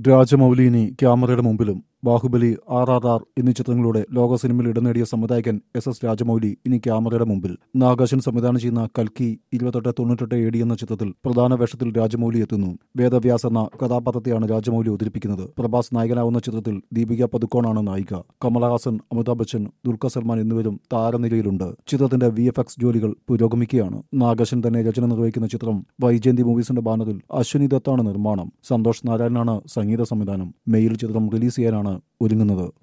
രാജമൗലി ഇനി ക്യാമറയുടെ മുമ്പിലും ബാഹുബലി ആർ ആർ ആർ എന്നീ ചിത്രങ്ങളുടെ ലോക സിനിമയിൽ ഇടം നേടിയ സംവിധായകൻ എസ് എസ് രാജമൗലി ഇനി ക്യാമറയുടെ മുമ്പിൽ നാഗാശൻ സംവിധാനം ചെയ്യുന്ന കൽക്കി ഇരുപത്തെട്ട് തൊണ്ണൂറ്റെട്ട് എ ഡി എന്ന ചിത്രത്തിൽ പ്രധാന വേഷത്തിൽ രാജമൗലി എത്തുന്നു വേദവ്യാസ് എന്ന കഥാപാത്രത്തെയാണ് രാജമൗലി അവതരിപ്പിക്കുന്നത് പ്രഭാസ് നായകനാവുന്ന ചിത്രത്തിൽ ദീപിക പതുക്കോണാണ് നായിക കമലഹാസൻ അമിതാഭ് ബച്ചൻ ദുൽഖർ സൽമാൻ എന്നിവരും താരനിരയിലുണ്ട് ചിത്രത്തിന്റെ വി എഫ് എക്സ് ജോലികൾ പുരോഗമിക്കുകയാണ് നാഗാശൻ തന്നെ രചന നിർവഹിക്കുന്ന ചിത്രം വൈജയന്തി മൂവീസിന്റെ ബാനറിൽ അശ്വിനി ദത്താണ് നിർമ്മാണം സന്തോഷ് നാരായണനാണ് സംഗീത സംവിധാനം മെയിൽ ചിത്രം റിലീസ് ചെയ്യാനാണ് ഒരുങ്ങുന്നത്